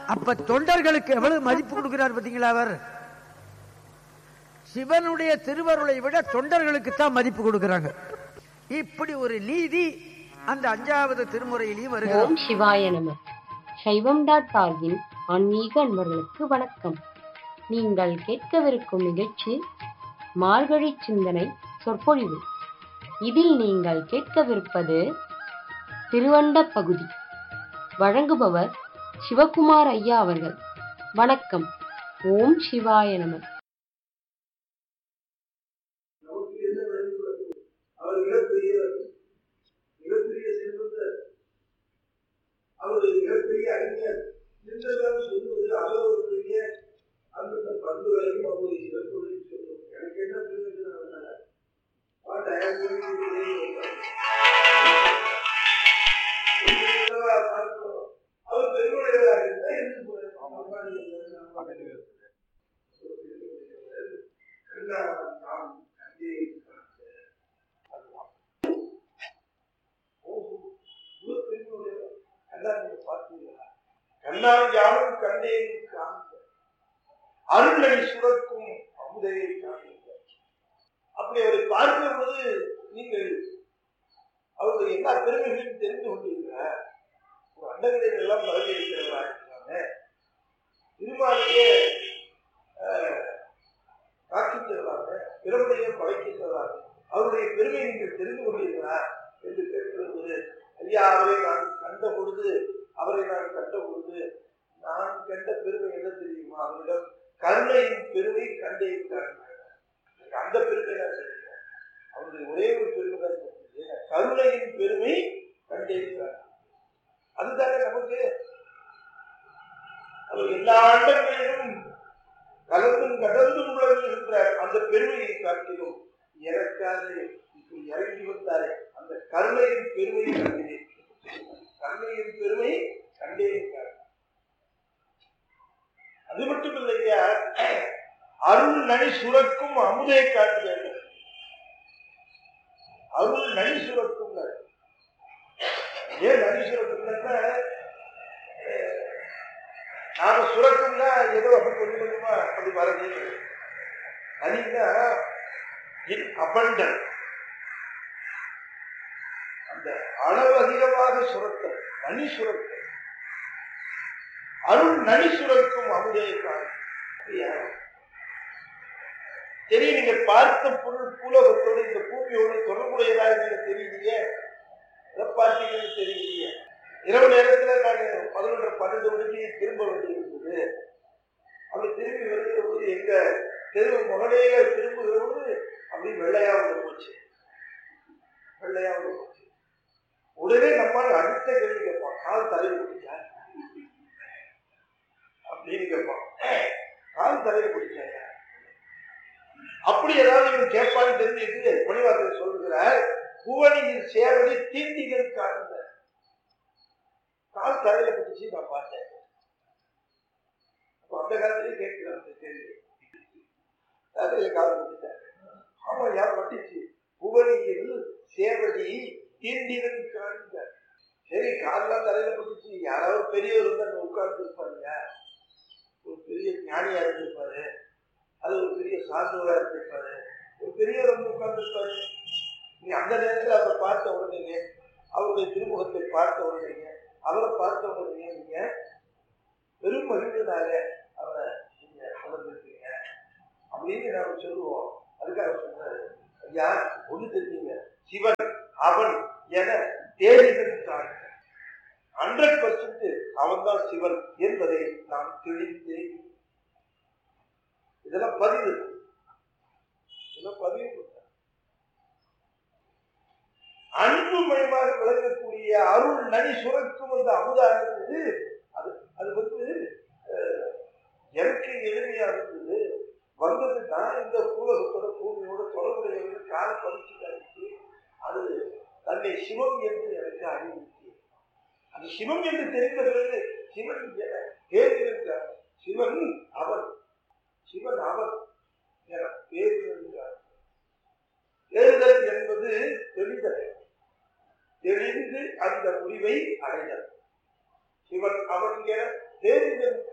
அப்ப தொண்டர்களுக்கு எவ்வளவு மதிப்பு கொடுக்கிறார் பாத்தீங்களா அவர் சிவனுடைய திருவருளை விட தொண்டர்களுக்கு தான் மதிப்பு கொடுக்கிறாங்க இப்படி ஒரு நீதி அந்த அஞ்சாவது திருமுறையிலையும் வருகிறது ஓம் சிவாய நம சைவம் டாட் ஆர்கின் ஆன்மீக அன்பர்களுக்கு வணக்கம் நீங்கள் கேட்கவிருக்கும் நிகழ்ச்சி மார்கழி சிந்தனை சொற்பொழிவு இதில் நீங்கள் கேட்கவிருப்பது திருவண்ட பகுதி வழங்குபவர் சிவகுமார் ஐயா அவர்கள் வணக்கம் ஓம் சிவாய நம நமக்கு என்ன விளைவுள்ளது அவர் மிகப்பெரிய மிகப்பெரிய செல்வந்தர் அவருடைய மிகப்பெரிய அறிஞர் என்றெல்லாம் சொல்வது அவர்களுடைய அந்தந்த பண்புகளையும் அவருடைய சிறப்புகளையும் சொல்லும் எனக்கு என்ன பிரயோஜனம் அதனால What I am going to do is அவர் பெருமையாக இருந்தால் இருந்து கண்ணால் யாரும் கண்டேன் காண்க அருளை சுரக்கும் அமுதையை காண்க அப்படி அவரை பார்க்கும் போது நீங்கள் அவருடைய எல்லா பெருமைகளையும் தெரிந்து கொண்டீர்கள் ஒரு அண்டங்களில் எல்லாம் பரவி இருக்கிறவராக இருக்கிறாங்க திருமாலையே காக்கின்றவராக பிறருடைய படைக்கின்றவராக அவருடைய பெருமை நீங்கள் தெரிந்து கொண்டீர்களா என்று கேட்கிறது ஐயா அவரை நான் கண்ட பொழுது அவரை நான் கண்ட பொழுது நான் கண்ட பெருமை என்ன தெரியுமா அவரிடம் கருணையின் பெருமை கண்டேன் எனக்கு அந்த பெருமை தான் தெரியும் அவருடைய ஒரே ஒரு பெருமை தான் தெரியுது கருணையின் பெருமை கண்டேன் அதுதானே நமக்கு அவர் எல்லா ஆண்டங்களிலும் கலந்தும் கடந்தும் உலகின்ற அந்த பெருமையை காட்டிலும் எனக்காக இப்படி இறங்கி வந்தாரே அந்த கருணையின் பெருமையை கண்டேன் கருணையின் பெருமை கண்டேன் அது மட்டும் இல்லையா அருள் நனி சுரக்கும் அமுதை காட்ட வேண்டும் அருள் நனி சுரக்கும் ஏன் நனி சுரக்கும்னா நாம சுரக்கும்னா ஏதோ அப்படி கொஞ்சம் கொஞ்சமா அப்படி வரது நனின்னா இன் அபண்டன் அந்த அளவு அதிகமாக சுரத்தல் நனி சுரத்தல் அருள் நனி சுரக்கும் அமுதே தெரியும் நீங்க பார்த்த பொருள் பூலோகத்தோடு இந்த பூமியோடு தொடர்புடையதாக நீங்க தெரியலையே எதை பார்த்தீங்கன்னு தெரியலையே இரவு நேரத்துல நான் பதினொன்று பன்னெண்டு மணிக்கு திரும்ப வேண்டியிருந்தது அப்படி திரும்பி வருகிற போது எங்க தெரு முகலையில திரும்புகிற போது அப்படி வெள்ளையா வந்து போச்சு வெள்ளையா வந்து போச்சு உடனே நம்மால் அடுத்த கேள்வி கேட்பான் கால் தலையில் பிடிச்சா அப்படின்னு கேட்பான் கால் தலையில் பிடிச்சாங்க அப்படி ஏதாவது இவன் கேட்பான்னு தெரிஞ்சுட்டு மணிவாசல் சொல்லுகிறார் புவனியின் சேவடி தீண்டிகள் காண்க கால் தலையில பிடிச்சி நான் பார்த்தேன் அப்ப அந்த காலத்திலேயே கேட்கிறேன் அந்த கேள்வி தலையில கால் பிடிச்சிட்டேன் ஆமா யார் பட்டுச்சு புவனியில் சேவடி தீண்டிகள் காண்க சரி கால்லாம் தலையில பிடிச்சி யாராவது பெரியவர் வந்து அங்க உட்கார்ந்து இருப்பாங்க ஒரு பெரிய ஞானியா இருந்திருப்பாரு அது ஒரு பெரிய சான்றோரா இருந்திருப்பாரு ஒரு பெரியவர் வந்து உட்கார்ந்து இருப்பாரு நீ அந்த நேரத்தில் அவரை பார்த்த உடனே அவருடைய திருமுகத்தை பார்த்த உடனே அவரை பார்த்த உடனே நீங்க பெரும் மகிழ்ச்சினால அவரை நீங்க உணர்ந்திருக்கீங்க அப்படின்னு நாம சொல்லுவோம் அதுக்காக சொன்னாரு ஐயா ஒண்ணு தெரிஞ்சீங்க சிவன் அவன் என தேடிதற்காக ஹண்ட்ரட் பர்சன்ட் அவன் தான் சிவன் என்பதை நாம் தெளிந்து இதெல்லாம் பதிவு இதெல்லாம் பதிவு அன்புமயமாக விளங்கக்கூடிய அருள் நனி சுரக்கும் அந்த அமுதானது அது அது வந்து எனக்கு எளிமையா இருந்தது வந்தது தான் இந்த பூலகத்தோட பூமியோட தொடர்புடையவர்கள் கால பரிசு அது தன்னை சிவம் என்று எனக்கு அறிவித்து அது சிவம் என்று தெரிந்த பிறகு சிவன் பேர் சிவன் அவன் சிவன் அவன் என பேர் தேர்தல் என்பது தெளிதல் தெளிந்து அந்த முடிவை அடைதல் சிவன் அவன் என தேர்தல்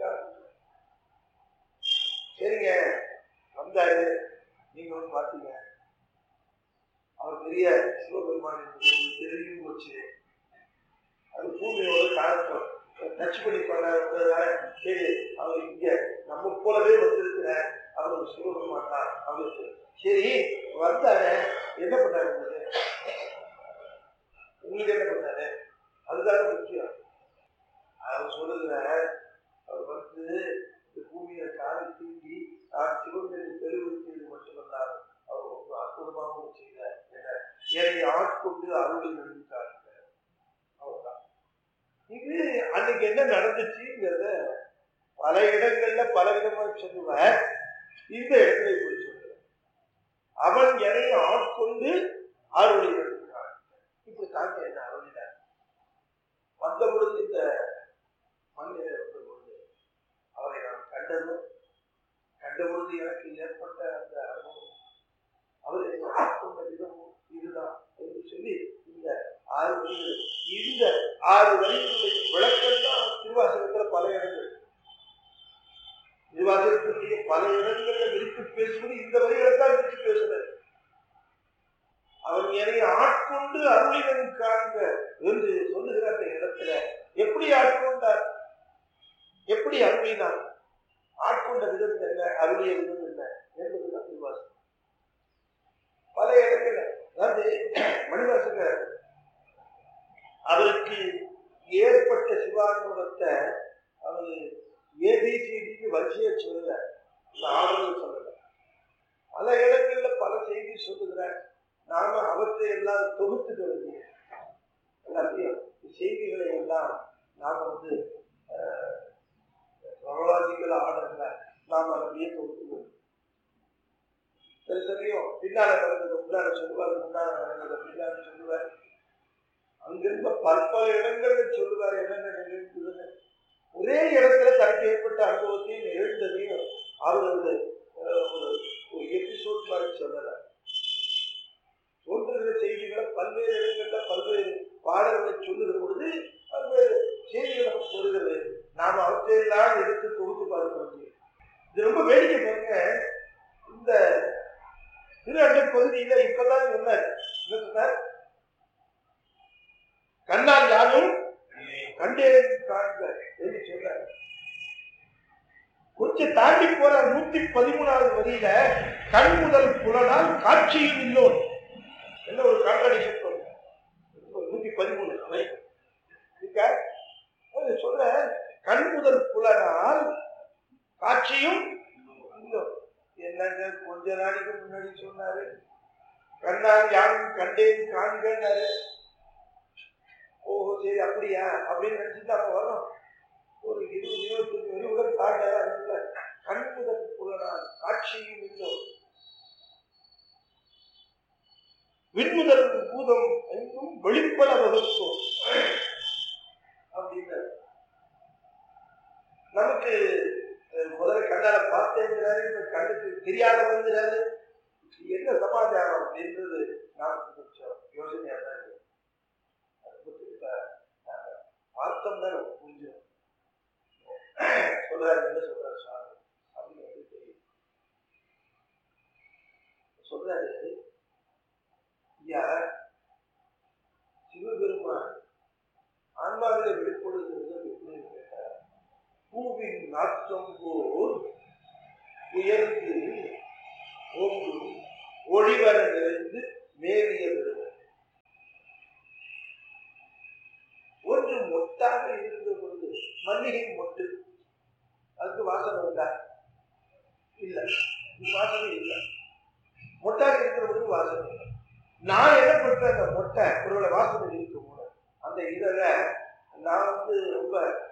டச் பண்ணி பண்ணாரு சரி அவர் இங்க நம்ம போலவே வந்திருக்கிற அவர் சிவபெருமான் தான் அவருக்கு சரி வந்தாரு என்ன பண்ணாரு உங்களுக்கு உங்களுக்கு என்ன பண்ணாரு அதுதானே முக்கியம் அவர் சொல்லுகிறார் அவர் வந்து இந்த பூமியை காலை தூங்கி நான் சிவபெருமை பெருவிருத்தது மட்டுமல்லாது அவர் ரொம்ப அற்புதமாகவும் செய்தார் என்ன என்னை ஆட்கொண்டு அருளை நடித்தார் அவ்வளவுதான் இது அன்னைக்கு என்ன நடந்துச்சுங்கிறத பல இடங்கள்ல பல விதமா சொல்லுவார் இந்த இடத்துல இப்படி சொல்லுவார் அவன் என்னை ஆட்கொண்டு அருளை நடித்தார் இப்படி தாங்க என்ன அருளினார் வந்த பொழுது இந்த மண்ணிலே வந்த பொழுது அவரை நான் கண்டதும் கண்ட பொழுது எனக்கு ஏற்பட்ட அந்த அனுபவம் அவர் என்னை ஆட்கொண்ட விதமும் இதுதான் என்று சொல்லி இந்த ஆறு வரிகள் இந்த ஆறு வரிகளுடைய விளக்கம் தான் திருவாசகத்துல பல இடங்கள் திருவாசகத்தினுடைய பல இடங்கள்ல விரித்து பேசுவது இந்த வரிகளை தான் விரித்து பேசுறாரு அவன் என்னை ஆட்கொண்டு அருளினன் காண்க என்று சொல்லுகிற அந்த இடத்துல எப்படி ஆட்கொண்டார் எப்படி அருளினார் ஆட்கொண்ட விதம் என்ன அருளிய விதம் என்ன என்பதுதான் திருவாசகம் பல இடங்கள்ல அதாவது மணிவாசகர் அவருக்கு ஏற்பட்ட சிவானுபவத்தை அவர் ஏபிசிடிக்கு வரிசையை சொல்லல இந்த ஆர்டர் சொல்லல பல இடங்கள்ல பல செய்தி சொல்லுகிறார் நாம அவற்றை எல்லாம் தொகுத்துக்க வேண்டிய எல்லாத்தையும் செய்திகளை எல்லாம் நாம வந்து ரொலாஜிக்கல் ஆர்டர்ல நாம அப்படியே தொகுத்துக்கணும் சரி சரியோ பின்னால நடந்தது முன்னால சொல்லுவார் முன்னால நடந்தது பின்னால சொல்லுவார் அங்கிருந்த பற்பல இடங்கள்ல சொல்லுவார் என்னென்ன நிகழ்ந்ததுன்னு ஒரே இடத்துல தனக்கு ஏற்பட்ட அனுபவத்தையும் நிகழ்ந்ததையும் அவர் ஒரு ஒரு ஒரு எபிசோட் மாதிரி சொல்லல தோன்றுகிற செய்திகளை பல்வேறு இடங்கள்ல பல்வேறு பாடல்களை சொல்லுகிற பொழுது பல்வேறு செய்திகள் நமக்கு வருகிறது நாம் அவற்றையெல்லாம் எடுத்து தொகுத்து பார்க்க வேண்டியது இது ரொம்ப வேடிக்கை பாருங்க இந்த திரு அண்டை பகுதியில இப்பதான் சொன்னார் என்ன சொன்னார் கண்ணால் யாரும் கண்டேன் காண்க என்று சொன்னார் கொஞ்சம் தாண்டி போற நூத்தி பதிமூணாவது வரியில கண் முதல் புலனால் காட்சியில் இல்லோன் என்ன ஒரு கான்ட்ராடிக்ஷன் நூத்தி பதிமூணு சொல்ற கண் முதல் புலனால் காட்சியும் இல்லோன் என்னங்க கொஞ்ச நாளைக்கு முன்னாடி சொன்னாரு கண்ணால் யாரும் கண்டேன் காண்கன்னாரு ஓஹோ சரி அப்படியா அப்படின்னு நினைச்சுட்டு அவங்க வரோம் ஒரு இருபது இருபத்தஞ்சு வருடம் தாண்டாத கண் முதல் புலனால் காட்சியும் இல்லை விண்முதல் பூதம் எங்கும் வெளிப்பட வகுக்கும் அப்படின்னு நமக்கு முதல்ல கண்ணால பார்த்தேங்கிறாரு இப்ப கண்ணுக்கு தெரியாத வந்துறாரு என்ன சமாச்சாரம் அப்படின்றது நமக்கு கொஞ்சம் யோசனையா தான் இருக்கு பார்த்தோம்னா நமக்கு புரிஞ்சிடும் சொல்றாரு என்ன சொல்றாரு சுவாமி அப்படின்னு வந்து தெரியும் சொல்றாரு ஐயா சிவபெருமான் ஆன்மாவில வெளிப்படுகிறது எப்படி கேட்டார் பூவின் நாற்றம் போல் உயர்ந்து ஓங்கும் ஒளிவர நிறைந்து மேவிய பெருமை ஒன்று மொட்டாக இருக்கிற பொழுது மல்லிகை மொட்டு அதுக்கு வாசனை உண்டா இல்ல வாசனை இல்லை மொட்டாக இருக்கிற பொழுது வாசனை இல்லை நான் என்ன பண்றேன் அந்த மொட்டை ஒருவேளை வாசனை இருக்கும் போது அந்த இதில் நான் வந்து ரொம்ப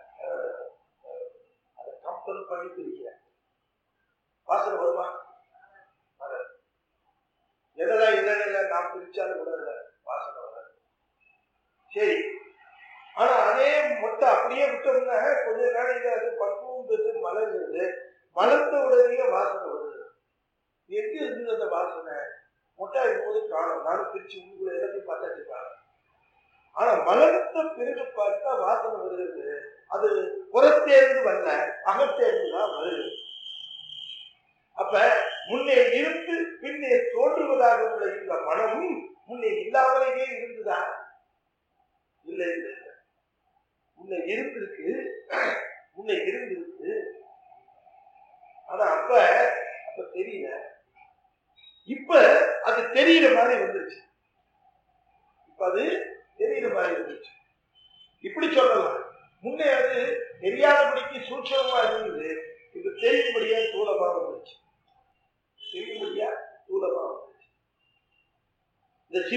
அதை கம்பல் பண்ணி பிரிக்கிறேன் வாசனை வருமா வராது எதெல்லாம் இல்லைன்னு நான் பிரிச்சாலும் கூட இல்லை வாசனை வராது சரி ஆனா அதே மொட்டை அப்படியே விட்டோம்னா கொஞ்ச நாளைக்கு அது பக்குவம் பெற்று மலர்கிறது மலர்ந்த உடனே வாசனை வருது எங்க இருந்தது அந்த வாசனை மொட்டை இருக்கும்போது காணும் நானும் பிரிச்சு உங்களுக்குள்ள எல்லாத்தையும் பார்த்தாச்சு காணும் ஆனா மலர்ந்த பிறகு பார்த்தா வாசனை வருகிறது அது புறத்தேர்ந்து வரல அகத்தேர்ந்து தான் வருது அப்ப முன்னே இருந்து பின்னே தோன்றுவதாக உள்ள இந்த மனமும் முன்னே இல்லாமலேயே இருந்துதா இல்லை இல்லை முன்ன இருந்திருக்கு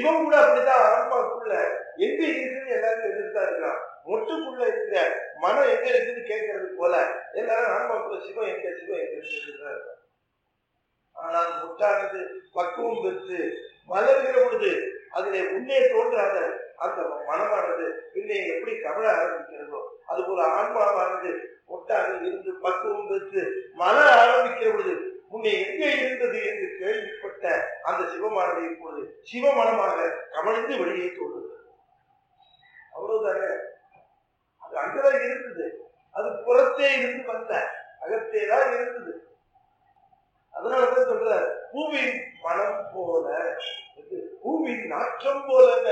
சிவம் கூட அப்படிதான் ஆன்மாக்குள்ள எங்க இருக்குன்னு எல்லாரும் எதிர்த்தா இருக்கான் மொட்டுக்குள்ள இருக்கிற மனம் எங்க இருக்குன்னு கேட்கறது போல எல்லாரும் ஆன்மாக்குள்ள சிவம் எங்க சிவம் எங்க இருக்குன்னு இருக்கான் ஆனால் முட்டானது பக்குவம் பெற்று வளர்கிற பொழுது அதிலே முன்னே தோன்றாத அந்த மனமானது பின்னே எப்படி கவல ஆரம்பிக்கிறதோ அதுபோல ஆன்மாவானது முட்டாக இருந்து பக்குவம் பெற்று மல ஆரம்பிக்கிற பொழுது முன்னே எங்கே இருந்தது என்று கேள்விப்பட்ட அந்த சிவமானது இப்பொழுது சிவமனமாக கமழ்ந்து வெளியே தோன்றுகிறது அவ்வளவுதானே அது அங்கதான் இருந்தது அது புறத்தே இருந்து வந்த அகத்தே தான் இருந்தது அதனாலதான் சொல்றார் பூவின் மனம் போல இது பூவின் நாற்றம் போல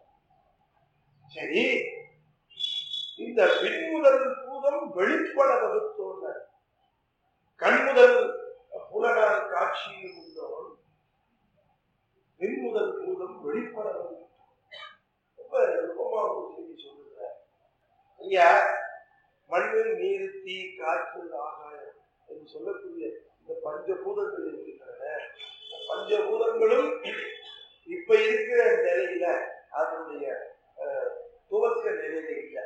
சரி இந்த பின்முதல் பூதம் வெளிப்பட வகுத்தோன்ன கண்முதல் புலனால் காட்சியில் உள்ளவன் பின்முதல் பூதம் வெளிப்பட வகுத்தோன் ரொம்ப நுட்பமா ஒரு செய்தி சொல்லுங்க ஐயா மண்ணில் நீர் தீ காற்று ஆகாயம் என்று சொல்லக்கூடிய இந்த பஞ்சபூதங்கள் இருக்கின்றன இந்த பஞ்சபூதங்களும் இப்ப இருக்கிற நிலையில அதனுடைய அஹ், துவக்க நிலையில இல்லை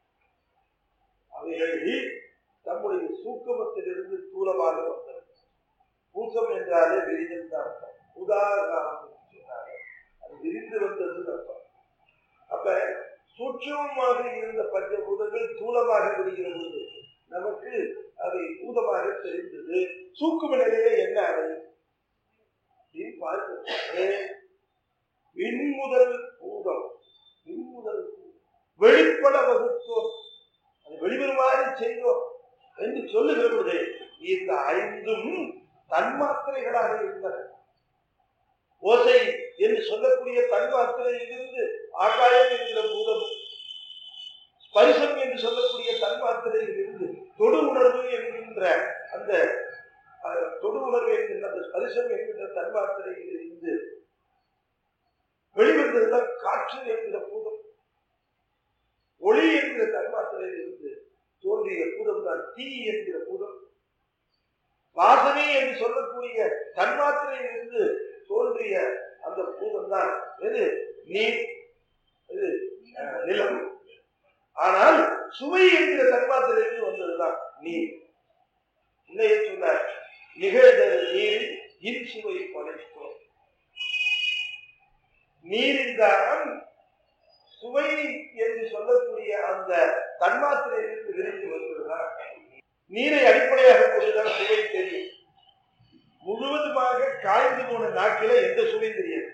அவைகளை நம்முடைய சூக்கமத்திலிருந்து தூரமாக வந்தது பூசம் என்றாலே விரிதல் தான் அர்த்தம் உதாரணம் சொன்னாங்க அது விரிந்து வந்ததுன்னு அர்த்தம் அப்ப சூட்சமமாக இருந்த பஞ்சபூதங்கள் தூளமாக விரிகிற பொழுது நமக்கு அவை பூதமாக தெரிந்தது சூக்கும நிலையில என்ன அடையும் அப்படின்னு பார்க்கிறது விண்முதல் பூதம் விண்முதல் பூதம் வெளிப்பட வகுத்தோம் அது வெளிவருமாறு செய்தோம் என்று சொல்லுகிற பொழுது இந்த ஐந்தும் தன்மாத்திரைகளாக இருந்தன ஓசை என்று சொல்லக்கூடிய தன்மாத்திரையிலிருந்து ஆகாயம் என்கிற பூதம் ஸ்பரிசம் என்று சொல்லக்கூடிய தன்மாத்திரையில் இருந்து தொடு உணர்வு என்கின்ற அந்த அஹ், தொடு உணர்வு என்கின்ற அந்த ஸ்பரிசம் என்கின்ற தன்மாத்திரையில் இருந்து வெளிவந்ததுதான் காற்று என்கிற பூதம் ஒளி என்கிற தன்மாத்திரையில் இருந்து தோன்றிய பூதம் தான் தீ என்கிற பூதம் வாசனை என்று சொல்லக்கூடிய தன்மாத்திரையில் இருந்து தோன்றிய அந்த பூதம் தான் எது நீர் இது அஹ், நிலம் ஆனால் சுவை என்கிற தன்மாத்திரையிலிருந்து வந்ததுதான் நீர் இன்னைய சொன்னார் நிகழ்தல் நீரில் இன் சுவை படைத்தோம் நீரில் தான் சுவை என்று சொல்லக்கூடிய அந்த தன்மாத்திரையிலிருந்து விரிந்து வந்ததுதான் நீரை அடிப்படையாக கொண்டுதான் சுவை தெரியும் முழுவதுமாக காய்ந்து போன நாக்கில எந்த சுவை தெரியாது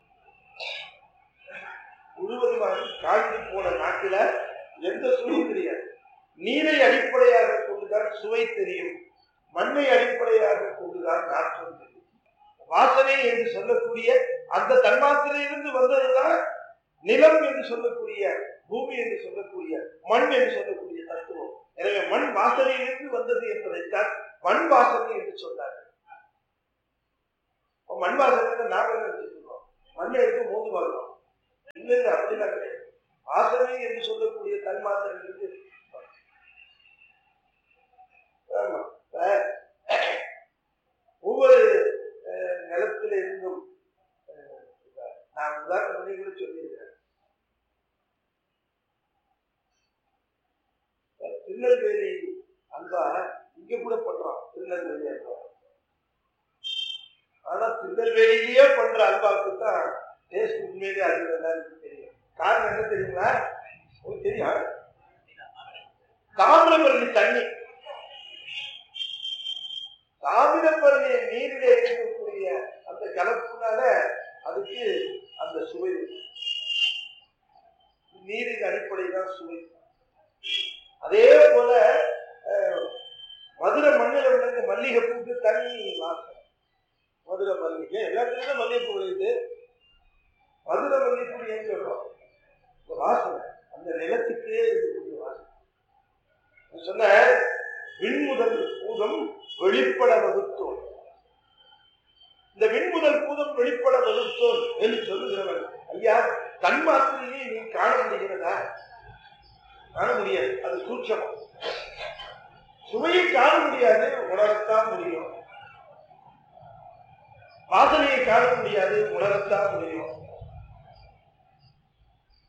முழுவதுமாக காய்ந்து போன நாக்கில எந்த சுவையும் தெரியாது நீரை அடிப்படையாக கொண்டுதான் சுவை தெரியும் மண்ணை அடிப்படையாக கொண்டுதான் நாற்றம் தெரியும் வாசனை என்று சொல்லக்கூடிய அந்த தன்மாத்திரையிலிருந்து வந்ததுதான் நிலம் என்று சொல்லக்கூடிய பூமி என்று சொல்லக்கூடிய மண் என்று சொல்லக்கூடிய தத்துவம் எனவே மண் வாசனையிலிருந்து வந்தது என்பதைத்தான் மண் வாசனை என்று சொன்னார்கள் அப்ப மண் வாசனை நாம என்ன வச்சுக்கிறோம் மண்ணை எடுத்து மோந்து பார்க்கிறோம் இல்ல இல்ல அப்படிலாம் கிடையாது வாசனை என்று சொல்லக்கூடிய தன்மாத்திரையிலிருந்து ஆமா. இப்ப ஒவ்வொரு அஹ், நிலத்தில இருந்தும் அஹ், இப்ப நான் உதாரணம் பண்ணி கூட சொல்லியிருக்கிறேன் இப்ப திருநெல்வேலி அல்வா இங்க கூட பண்றோம் திருநெல்வேலி அல்வா ஆனா திருநெல்வேலியிலேயே பண்ற அல்வாவுக்கு தான் டேஸ்ட் உண்மையிலேயே அது எல்லாருக்கும் தெரியும் காரணம் என்ன தெரியுங்களா உங்களுக்கு தெரியும் தாமிரபரணி தண்ணி தாமிரபரணி நீரிலே இருக்கக்கூடிய அந்த கலப்புனால அதுக்கு அந்த சுவை இருக்கு. நீரின் அடிப்படை தான் சுவை அதே போல அஹ், மதுரை மண்ணில் விழுந்த மல்லிகைப்பூக்கு தனி வாசனை மதுரை மல்லிகை எல்லாத்துலயும் தான் மல்லிகைப்பூ விளையுது மதுரை மல்லிகைப்பூ ஏன் சொல்றோம் இந்த வாசனை அந்த நிலத்துக்கே இருக்கக்கூடிய வாசனை நான் சொன்ன விண்முதல் பூதம் வெளிப்பட வகுத்தோன் இந்த விண்முதல் பூதம் வெளிப்பட வகுத்தோன் என்று சொல்லுகிறவன் ஐயா தன்மாத்திரையை நீ காண முடிகிறதா காண முடியாது அது சூட்சமம் சுவையை காண முடியாது உணரத்தான் முடியும் வாசனையை காண முடியாது உணரத்தான் முடியும்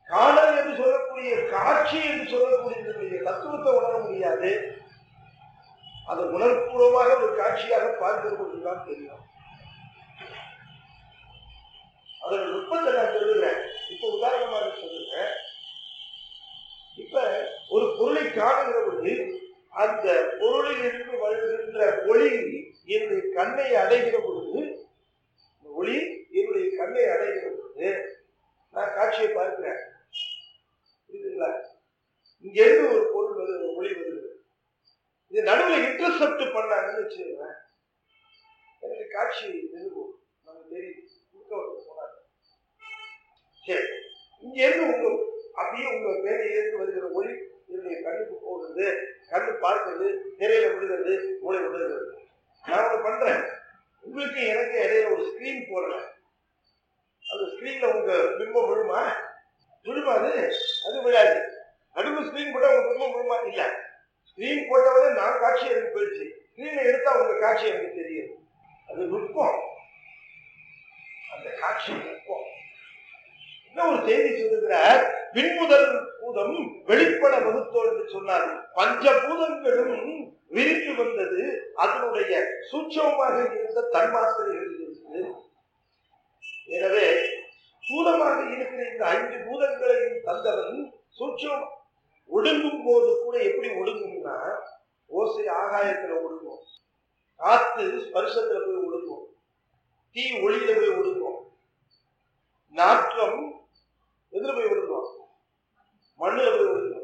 காணல் என்று சொல்லக்கூடிய காட்சி என்று சொல்லக்கூடிய தத்துவத்தை உணர முடியாது அதை உணர்வுபூர்வமாக ஒரு காட்சியாக பார்க்கிற பொழுதுதான் தெரியும் அதோட நுட்பத்தை நான் சொல்லுகிறேன் இப்ப உதாரணமாக சொல்லுகிறேன் இப்ப ஒரு பொருளை காணுகிற பொழுது அந்த பொருளில் இருந்து வருகின்ற ஒளி என்னுடைய கண்ணை அடைகிற பொழுது இந்த ஒளி என்னுடைய கண்ணை அடைகிற பொழுது நான் காட்சியை பார்க்கிறேன் புரியுதுங்களா இங்க இருந்து ஒரு பொருள் வருது ஒளி வருது இது நடுவில் இன்டர்செப்ட் பண்ணாங்கன்னு வச்சுக்கோங்க எனக்கு காட்சி நிறுவும் நமக்கு தெரியுது குறுக்க ஒருத்தர் போனாங்க சரி இங்க இருந்து உங்க அப்படியே உங்க மேலே இருந்து வருகிற ஒளி என்னுடைய கண்ணுக்கு போகுது கண்ணு பார்க்கிறது திரையில விழுகிறது மூளை விழுகிறது நான் ஒண்ணு பண்றேன் உங்களுக்கு எனக்கு இடையில ஒரு ஸ்கிரீன் போடுறேன் அந்த ஸ்கிரீன்ல உங்க பிம்பம் விழுமா விழுமா அது அது விழாது நடுவு ஸ்கிரீன் போட்டா உங்க பிம்பம் விழுமா இல்ல ஸ்கிரீன் போட்டவரை நான் காட்சி எனக்கு போயிடுச்சு ஸ்கிரீனை எடுத்தா உங்க காட்சி எனக்கு தெரியும் அது நுட்பம் அந்த காட்சி நுட்பம் இன்னும் ஒரு செய்தி சொல்லுகிறார் விண்முதல் பூதம் வெளிப்பட வகுத்தோர் என்று சொன்னார் பஞ்ச பூதங்களும் விரித்து வந்தது அதனுடைய சூட்சமாக இருந்த தன்மாத்திரைகள் இருந்து எனவே ஸ்தூலமாக இருக்கிற இந்த ஐந்து பூதங்களையும் தந்தவன் சூட்சம் ஒடுங்கும் போது கூட எப்படி ஒடுங்கும்னா ஓசை ஆகாயத்துல ஒடுங்கும் காத்து ஸ்பர்சத்துல போய் ஒடுங்கும் தீ ஒளியில போய் ஒடுங்கும் நாற்றம் எதுல போய் ஒடுங்கும் மண்ணுல போய் ஒடுங்கும்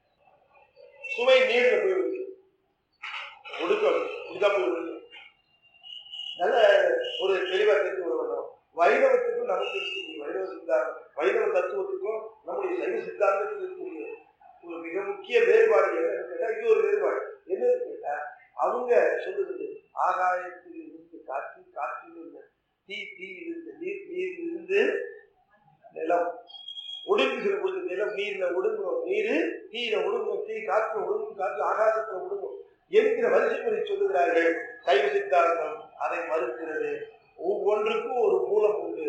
சுவை நீர்ல போய் ஒடுங்கும் ஒடுக்கம் இதுதான் போய் ஒடுங்கும் நல்ல ஒரு தெளிவா தெரிஞ்சு வரணும் வைணவத்துக்கும் நமக்கு இருக்கக்கூடிய வைணவ சித்தாந்தம் வைணவ தத்துவத்துக்கும் நம்முடைய சைவ சித்தாந்தத்துக்கும் இருக்கக்கூடிய ஒரு மிக முக்கிய வேறுபாடு என்னன்னு கேட்டா இது ஒரு வேறுபாடு என்னன்னு கேட்டா அவங்க சொல்லுறது ஆகாயத்தில் இருந்து காற்று காற்றில் இருந்து தீ தீ இருந்து நீர் நீர் இருந்து நிலம் ஒடுங்குகிற பொழுது நிலம் நீர்ல ஒடுங்கும் நீர் தீயில ஒடுங்கும் தீ காற்று ஒடுங்கும் காற்று ஆகாசத்துல ஒடுங்கும் என்கிற வரிசைமுறை சொல்லுகிறார்கள் சைவ சித்தாந்தம் அதை மறுக்கிறது ஒவ்வொன்றுக்கும் ஒரு மூலம் உண்டு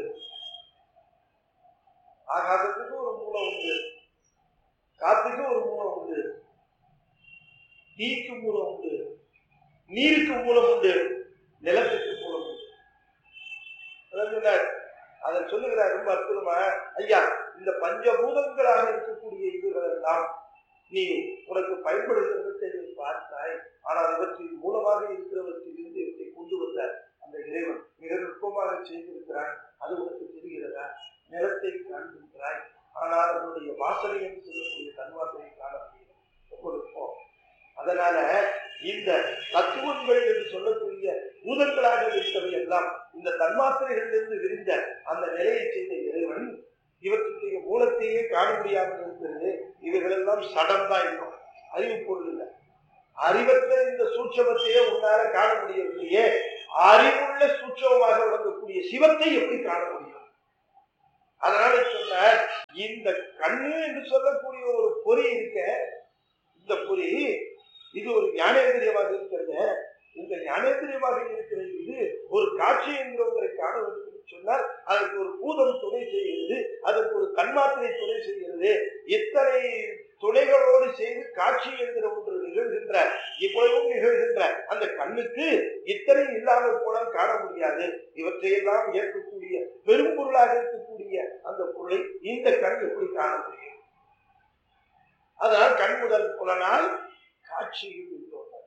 ஆகாசத்துக்கு ஒரு மூலம் உண்டு காத்துக்கு ஒரு மூலம் உண்டு தீக்கு மூலம் உண்டு நீருக்கு மூலம் உண்டு நிலத்துக்கு மூலம் உண்டு அதான் சொன்னார் அதை சொல்லுகிறார் ரொம்ப அற்புதமா ஐயா இந்த பஞ்சபூதங்களாக இருக்கக்கூடிய இதுகள் எல்லாம் நீ உனக்கு பயன்படுகிறதை நீ பார்த்தாய் ஆனால் இவற்றின் மூலமாக இருக்கிறவற்றில் இருந்து இவற்றை கொண்டு வந்த அந்த இறைவன் மிக நுட்பமாக செய்திருக்கிறான் அது உனக்கு தெரிகிறதா நிலத்தை காண்கின்றாய் ஆனால் அதனுடைய வாசனை என்று சொல்லக்கூடிய தன்வாசனை காண முடியும் ரொம்ப நுட்பம் அதனால இந்த தத்துவங்கள் என்று சொல்லக்கூடிய பூதங்களாக இருந்தவை எல்லாம் இந்த தன்மாத்திரைகளிலிருந்து விரிந்த அந்த நிலையை செய்த இறைவன் இவற்றுடைய மூலத்தையே காண முடியாமல் இருக்கிறது இவைகளெல்லாம் சடம் தான் இருக்கும் அறிவு பொருள் இல்லை அறிவற்ற இந்த சூட்சமத்தையே உன்னால காண முடியவில்லையே அறிவுள்ள சூட்சமமாக விளங்கக்கூடிய சிவத்தை எப்படி காண முடியும் அதனால சொன்ன இந்த கண்ணு என்று சொல்லக்கூடிய ஒரு பொறி இருக்க இந்த பொறி இது ஒரு ஞானேந்திரியமாக இருக்கிறது இந்த ஞானேந்திரியமாக இருக்கிற இது ஒரு காட்சி என்கிற ஒன்றை காண வேண்டும் என்று சொன்னால் அதற்கு ஒரு பூதம் துணை செய்கிறது அதற்கு ஒரு கண்மாத்திரை துணை செய்கிறது இத்தனை துணைகளோடு செய்து காட்சி என்கிற ஒன்று நிகழ்கின்ற இவ்வளவும் நிகழ்கின்ற அந்த கண்ணுக்கு இத்தனை இல்லாமல் போனால் காண முடியாது இவற்றையெல்லாம் ஏற்கக்கூடிய பெரும் பொருளாக இருக்கக்கூடிய அந்த பொருளை இந்த கண் எப்படி காண முடியும் அதனால் கண் முதல் புலனால் காட்சியும் இருந்தோம்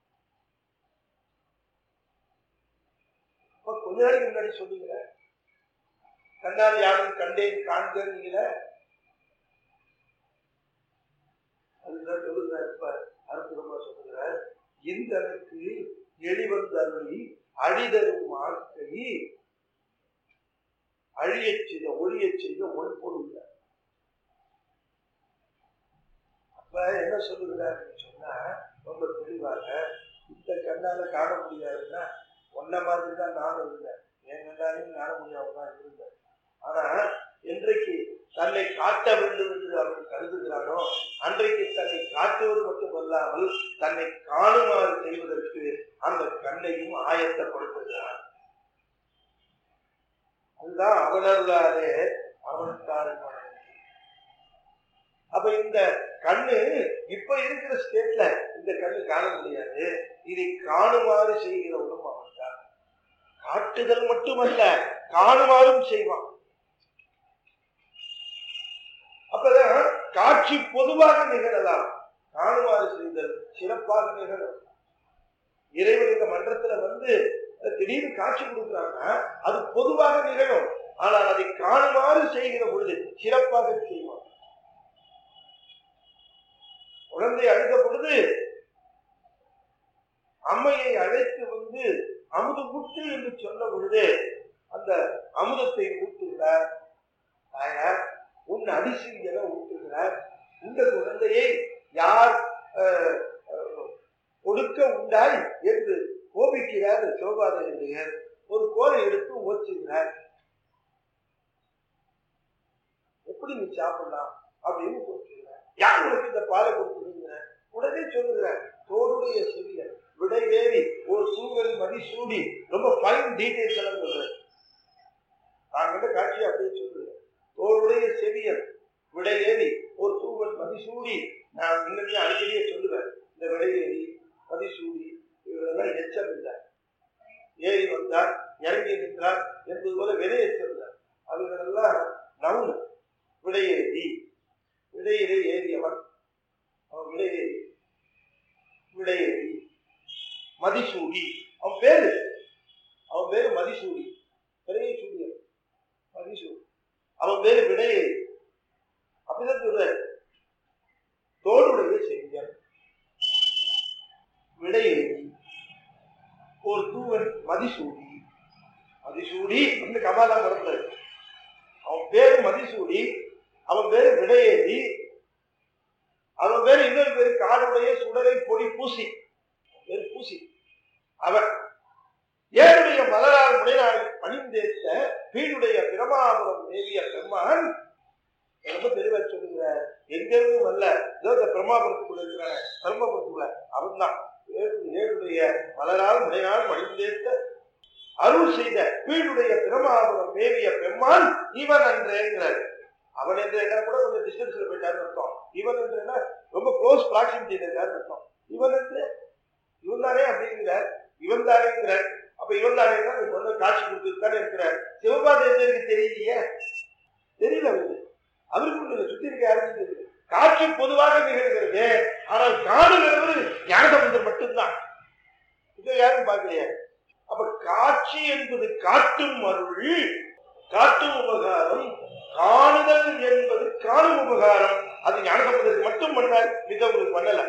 அப்ப கொஞ்ச நாளைக்கு முன்னாடி சொன்னீங்க கண்ணால் யாரும் கண்டேன் காண்கிறீங்கள அதுதான் சொல்லுகிறார் இப்ப அற்புதமா சொல்லுகிறார் இந்தனுக்கு எளிவந்தருளி அழிதரும் வாழ்க்கை அழியச் செய்த ஒழியச் செய்த ஒன் பொருள் அப்ப என்ன சொல்லுகிறார் சொன்னா ரொம்ப தெளிவாக இந்த கண்ணால காண முடியாதுன்னா ஒன்ன மாதிரி தான் நானும் இருந்தேன் என் கண்ணாலையும் காண முடியாம தான் இருந்தேன் ஆனா என்றைக்கு தன்னை காட்ட வேண்டும் என்று அவன் கருதுகிறானோ அன்றைக்கு தன்னை காட்டுவது மட்டுமல்லாமல் தன்னை காணுமாறு செய்வதற்கு அந்த கண்ணையும் ஆயத்தப்படுத்துகிறான் அதுதான் அவனருளாலே அவனுக்காக அப்ப இந்த கண்ணு இப்ப இருக்கிற ஸ்டேட்ல இந்த கண்ணு காண முடியாது இதை காணுமாறு செய்கிறவனும் அவன் தான் காட்டுதல் மட்டுமல்ல காணுமாறும் செய்வான் அப்பதான் காட்சி பொதுவாக நிகழலாம் காணுமாறு செய்தல் சிறப்பாக நிகழும் இறைவன் இந்த மன்றத்துல வந்து திடீர்னு காட்சி கொடுக்குறாங்கன்னா அது பொதுவாக நிகழும் ஆனால் அதை காணுமாறு செய்கிற பொழுது சிறப்பாக செய்வான் குழந்தை அழுத பொழுது அம்மையை அழைத்து வந்து அமுது முட்டு என்று சொன்ன பொழுது அந்த அமுதத்தை ஊட்டுகிறார் தாயார் உன் அரிசி என ஊட்டுகிறார் இந்த குழந்தையை யார் அஹ், அஹ், கொடுக்க உண்டாய் என்று கோபிக்கிறார் சோபாதையர் ஒரு கோலை எடுத்து ஓச்சுகிறார் எப்படி நீ சாப்பிடலாம் அப்படின்னு சொல்லுகிறார் யார் உனக்கு இந்த பாலை கொடுத்துருங்க உடனே சொல்லுகிறார் தோடுடைய சிறியர் விடை ஏறி ஒரு சூழல் மதி சூடி ரொம்ப ஃபைன் டீடைல்ஸ் எல்லாம் சொல்றேன் நாங்கிட்ட காட்சி அப்படியே சொல்லுகிறேன் தோளுடைய செவியர் விடை ஏறி ஒரு தூவல் மதிசூடி நான் முன்னாடியே அடிக்கடியே சொல்லுவேன் இந்த விடை ஏறி மதிசூடி இவரெல்லாம் எச்சம் இல்லை ஏறி வந்தார் இறங்கி நின்றார் என்பது போல விடை எச்சம் இல்லை அதுகளெல்லாம் நவுனு விடையேறி விடையிலே ஏறியவன் அவன் விடையேறி விடையேறி மதிசூடி அவன் பேரு அவன் பேரு மதிசூடி பெரிய சூரியன் மதிசூடி அவன் பேரு விடையேறி அப்படிதான் சொல்ற தோளுடைய செஞ்சன் விடையேறி ஒரு தூவன் மதிசூடி மதிசூடி அந்த கமாலா பிறந்தாரு அவன் பேரு மதிசூடி அவன் பேரு விடையேறி அவன் பேரு இன்னொரு பேரு காடுடைய சுடலை பொடி பூசி பேரு பூசி அவன் ஏழுடைய மலரால் முனைநாள் பணிந்தேத்த பீடுடைய பிரமாபுரம் தேவிய பெருமான் ரொம்ப தெளிவா சொல்லுகிற எங்க இருந்து வரல ஏதோ இந்த பிரம்மாபுரத்துக்குள்ள இருக்கிறான பிரம்மபுரத்துக்குள்ள அவன் தான் ஏழு ஏழுடைய மலரால் முனையால் பணிந்தேத்த அருள் செய்த பீடுடைய பிரமாபுரம் தேவிய பெருமான் இவன் அன்றேங்கிறார் அவன் என்று என்ன கூட கொஞ்சம் டிஸ்டன்ஸ்ல போயிட்டாருன்னு அர்த்தம் இவன் என்று என்ன ரொம்ப க்ளோஸ் ப்ராக்சிமிட்டியில் இருக்காருன்னு அர்த்தம் இவன் என்று இவன் தானே அப்படிங்கிறார் இவன் தானேங்கிறார் அப்ப இவன் தானே கொண்டு காட்சி கொடுத்துட்டு தானே இருக்கிறார் சிவபாதேசருக்கு தெரியலையே தெரியல அவருக்கு அவருக்கு ஒண்ணு சுத்தி இருக்க யாருக்கும் தெரியல காட்சி பொதுவாக நிகழ்கிறது ஆனால் காணுகிறவர் ஞானசம்பந்தர் மட்டும்தான் இதை யாரும் பார்க்கலையே அப்ப காட்சி என்பது காட்டும் அருள் காட்டும் உபகாரம் காணுதல் என்பது காணும் உபகாரம் அது ஞானசம்பந்தருக்கு மட்டும் பண்ணால் மித்தவங்களுக்கு பண்ணல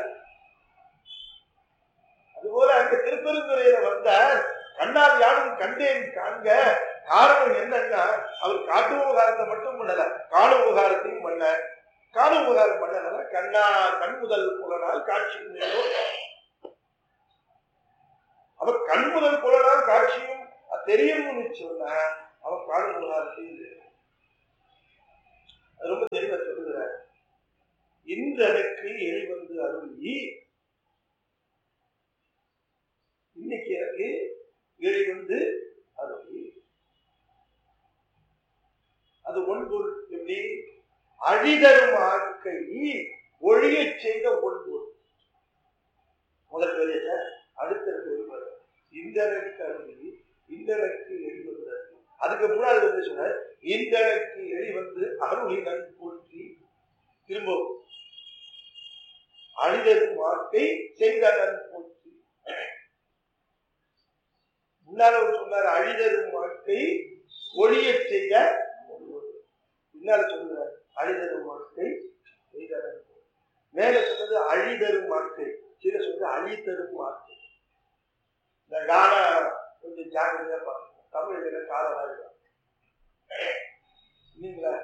அதுபோல அங்க திருப்பெருந்துறையில வந்த கண்ணால் யாரும் கண்டேன் காண்க காரணம் என்னன்னா அவர் காட்டு உபகாரத்தை மட்டும் பண்ணல காணும் உபகாரத்தையும் பண்ண காணும் உபகாரம் பண்ணல கண்ணா கண் முதல் புலனால் காட்சி மேலோ அவர் கண் முதல் புலனால் காட்சியும் தெரியும்னு சொன்ன அவர் காணும் உபகாரத்தையும் தெரியும். அது ரொம்ப தெளிவா சொல்லுகிறார் இன்றனுக்கு எளிவந்து அருளி இன்னைக்கு எனக்கு வெளிவந்து அருளி அது ஒன்பொருள் எப்படி அழிதரும் ஆக்கை ஒழியச் செய்த ஒன்பொருள் முதல் வரையில அடுத்த ஒருவர் இந்தனுக்கு அருளி இந்தனுக்கு எளிவந்து அருளி அதுக்கு முன்னாடி வந்து சொன்ன இந்தனுக்கு எளிவந்து அருளினன் போற்றி திரும்ப அழிதரும் வாக்கை செய்தனன் போற்றி முன்னால ஒரு சொன்னார் அழிதரும் வாழ்க்கை ஒளியச் செய்த ஒருவர். பின்னால சொல்லுகிறார் அழிதரும் வாழ்க்கை செய்தனன் போற்றி. மேல சொன்னது அழிதரும் வாழ்க்கை கீழே சொன்னது அழித்தரும் வாழ்க்கை இந்த கான கொஞ்சம் ஜாக்கிரதையா பார்க்கணும் தமிழ்ல காலம் இருக்கும் இல்லைங்களா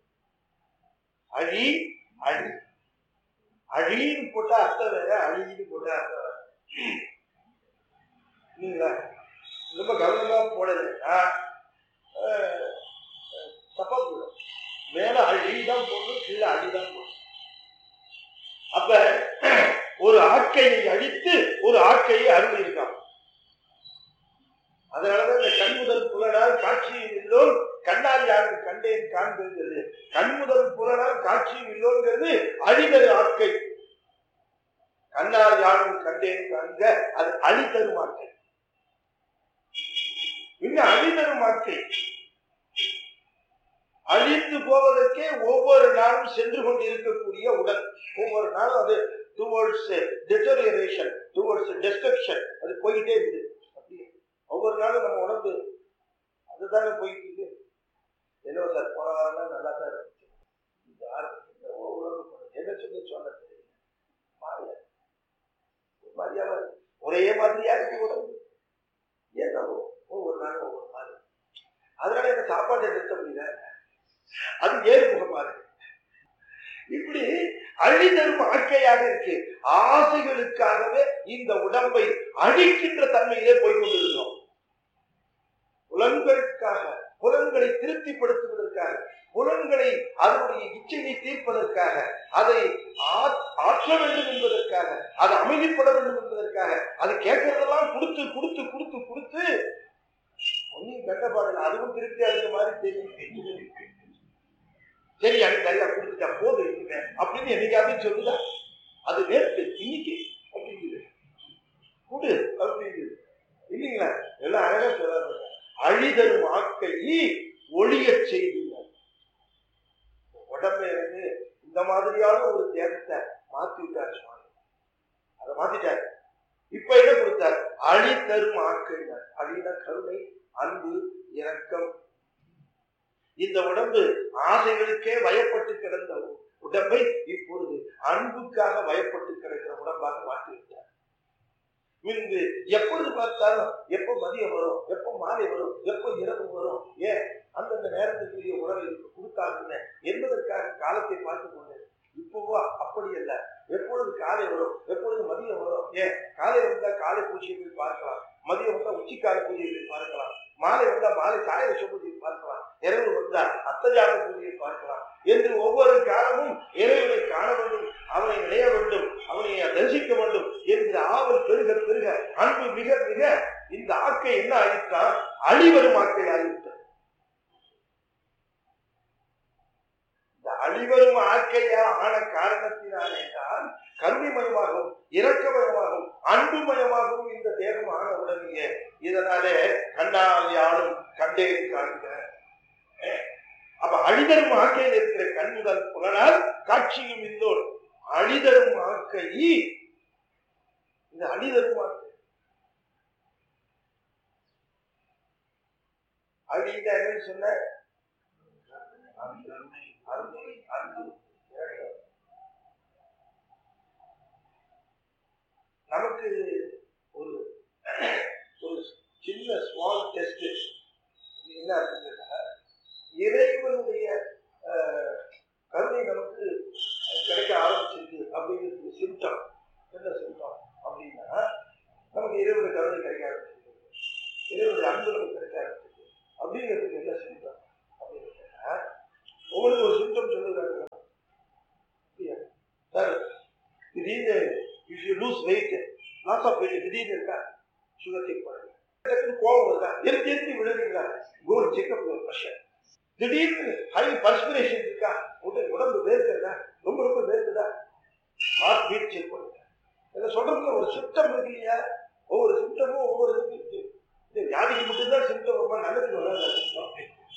அழி அழி அழின்னு போட்டா அர்த்தம் வேற அழின்னு போட்டா அர்த்தம் வேற இல்லைங்களா ரொம்ப கவனமா போடலைன்னா அஹ், அஹ், தப்பா போயிடும் மேல அழிதான் போடணும் கீழே அழிதான் போடணும் அப்ப ஒரு ஆக்கையை அழித்து ஒரு ஆக்கையை அருள் இருக்கான் அதனாலதான் இந்த கண் முதல் புலனால் காட்சியில் எல்லோரும் கண்ணால் யாரும் கண்டேன் காண்கிறது கண் முதல் புலனால் காட்சியும் இல்லோங்கிறது அழிதரு ஆக்கை கண்ணால் யாரும் கண்டேன் காண்க அது அழிதரும் ஆக்கை இன்னும் அழிதரும் ஆக்கை அழிந்து போவதற்கே ஒவ்வொரு நாளும் சென்று கொண்டு இருக்கக்கூடிய உடல் ஒவ்வொரு நாளும் அது டுவோர்ட்ஸ் டெட்டோரியேஷன் டுவோர்ட்ஸ் டெஸ்ட்ரக்ஷன் அது போயிட்டே இருக்குது அப்படியே ஒவ்வொரு நாளும் நம்ம உடம்பு அதுதானே போயிட்டு இருக்கு என்ன சார் போன வாரம் நல்லா தான் இருந்துச்சு இந்த வாரம் என்னவோ உடம்பு போனது. என்ன சொல்லி சொன்ன தெரியல மாறியா மாதிரியாவா இருக்கு. ஒரே மாதிரியா இருக்கு உடம்பு என்னவோ ஒவ்வொரு நாளும் ஒவ்வொரு மாதிரி அதனால இந்த சாப்பாட்டை நிறுத்த முடியல அது ஏறுமுகமா இருக்கு இப்படி அழிதரும் ஆக்கையாக இருக்கு ஆசைகளுக்காகவே இந்த உடம்பை அழிக்கின்ற தன்மையிலே போய் கொண்டிருக்கிறோம் புலன்களுக்காக புலன்களை திருப்திப்படுத்துவதற்காக புலன்களை அதனுடைய இச்சையை தீர்ப்பதற்காக அதை ஆ- ஆற்ற வேண்டும் என்பதற்காக அது அமைதிப்பட வேண்டும் என்பதற்காக அது கேட்கறதெல்லாம் கொடுத்து கொடுத்து கொடுத்து கொடுத்து ஒன்னும் கண்டபாடல அதுவும் திருப்தியா இருக்க மாதிரி தெரியும் சரி எனக்கு நிறைய கொடுத்துட்டா போதும் இருங்க அப்படின்னு என்னைக்காவது சொல்லுதா அது நேற்று இன்னைக்கு அப்படிங்குது கொடு அப்படிங்குது இல்லைங்களா எல்லாம் அழகா சொல்றாங்க அழிதரும் ஆக்கை ஒளியச் செய்துள்ளார் உடம்பை வந்து இந்த மாதிரியான ஒரு தேகத்தை மாத்தி விட்டார் சுவாமி அதை மாத்திட்டார் இப்ப என்ன கொடுத்தார் அழி தரும் ஆக்கைனார் அழின கருணை அன்பு இரக்கம் இந்த உடம்பு ஆசைகளுக்கே வயப்பட்டு கிடந்த உடம்பை இப்பொழுது அன்புக்காக வயப்பட்டு கிடக்கிற உடம்பாக மாற்றி விட்டார் முன்பு எப்பொழுது பார்த்தாலும் எப்போ மதியம் வரும் எப்போ மாலை வரும் எப்போ இரவு வரும் ஏன் அந்தந்த நேரத்துக்குரிய உணவை இதுக்கு கொடுத்தாங்க என்பதற்காக காலத்தை பார்த்து கொண்டேன் இப்போவா அப்படி அல்ல எப்பொழுது காலை வரும் எப்பொழுது மதியம் வரும் ஏன் காலை வந்தா காலை பூஜையை போய் பார்க்கலாம் மதியம் வந்தா உச்சிக்கால பூஜையை போய் பார்க்கலாம் மாலை வந்தா மாலை சாய விஷ பூஜையை பார்க்கலாம் இரவு வந்தா அத்தஜான பூஜையை பார்க்கலாம் என்று ஒவ்வொரு காலமும் இறைவனை காண வேண்டும் அவனை நினைய வேண்டும் அவனை தரிசிக்க வேண்டும் என்கிற ஆவல் பெருக பெருக அன்பு மிக மிக இந்த ஆக்கை என்ன ஆயிற்றா அழிவரும் ஆக்கை ஆகிவிட்டது இந்த அழிவரும் ஆக்கையா ஆன காரணத்தினாலே தான் கருணைமயமாகவும் இரக்கமயமாகவும் அன்புமயமாகவும் இந்த தேகம் ஆன உடனேயே இதனாலே கண்ணால் யாரும் கண்டே காண்க அப்ப அழிதரும் ஆக்கையில் இருக்கிற கண் முதல் புலனால் காட்சியும் இல்லோர் அழிதரும் ஆக்கை இந்த அழிதரும் ஆக்கை அழித என்ன சொன்ன அன்பு, அன்பு, அன்பு, இரக்கம். நமக்கு ஒரு ஒரு சின்ன ஸ்மால் டெஸ்ட் என்ன அப்படின்னா இறைவனுடைய அஹ், கருணை நமக்கு கிடைக்க ஆரம்பிச்சிருக்கு அப்படிங்கிறது சிம்டம் என்ன சிம்டம் அப்படின்னா நமக்கு இறைவனுடைய கருணை கிடைக்க ஆரம்பிச்சிருக்கு இறைவனுடைய அன்பு நமக்கு கிடைக்க ஆரம்பிச்சிருக்கு அப்படிங்கிறதுக்கு என்ன சிம்டம் அப்படின்னு கேட்டா, உங்களுக்கு ஒரு சிம்டம் சொல்லுறாங்க அப்படியா? சார் திடீர்னு if you lose weight loss of weight திடீர்னு இருக்கா சுகர் செக் பண்ணுங்க டக்குனு கோவம் வருதா எரிஞ்சு எரிஞ்சு விழுறீங்களா கோல் செக்அப் ப்ரெஷர் திடீர்னு ஹை பர்ஸ்பிரேஷன் இருக்கா உடல் உடம்பு வேர்க்கிறதா ரொம்ப ரொம்ப வேர்க்குதா ஹார்ட் பீட் செக் பண்ணுங்க இதை சொல்றதுல ஒரு சிம்டம் இருக்கு இல்லையா ஒவ்வொரு சிம்டமும் ஒவ்வொரு இதுக்கு இருக்கு இது வியாதிக்கு மட்டும்தான் சிம்டம் ரொம்ப நல்லதுக்கு வராது சிம்டம்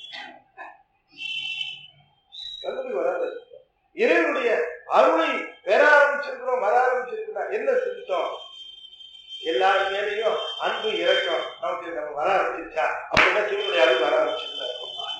நல்லதுக்கு வராது symptom. இறைவனுடைய அருளை பெற ஆரம்பிச்சிருக்கிறோம் வர ஆரம்பிச்சிருக்கிறோம் என்ன சிம்டம் எல்லார் மேலேயும் அன்பு இறக்கம் நமக்கு நம்ம வர ஆரம்பிச்சிருச்சா அப்படின்னா சிவனுடைய அருள் வர ஆரம்பிச்சிருந்தார்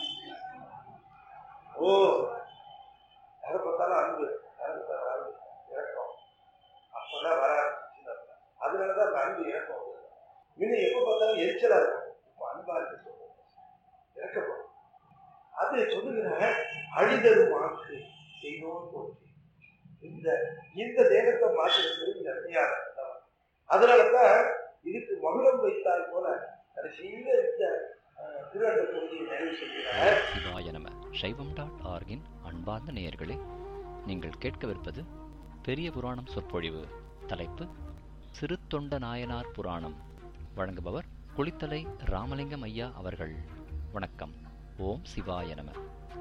ஓ யாரை பார்த்தாலும் அன்பு யாரை பார்த்தாலும் அன்பு இறக்கம் அப்பதான் வர ஆரம்பிச்சுன்னு அர்த்தம். அதனாலதான் அந்த அன்பு இறக்கம் வருது. முன்ன எப்ப பார்த்தாலும் எரிச்சலா இருக்கும் இப்போ அன்பா இருக்கு சொல்றது. இறக்கப்படும் அது சொல்லுகிற அழிதரும் வாக்கு செய்தோம் போச்சு இந்த இந்த தேகத்தை மாற்றுறது இந்த அடையாளம் தான். அதனாலதான் இதுக்கு மகுடம் வைத்தால் போல கடைசியில இந்த அஹ், திருவண்ட பகுதியை நிறைவு செய்கிறார் சிவாய நம சைவம் டாட் ஆர்கின் அன்பார்ந்த நேயர்களே நீங்கள் கேட்கவிருப்பது பெரிய புராணம் சொற்பொழிவு தலைப்பு சிறு தொண்ட நாயனார் புராணம் வழங்குபவர் குளித்தலை ராமலிங்கம் ஐயா அவர்கள் வணக்கம் ஓம் சிவாய நம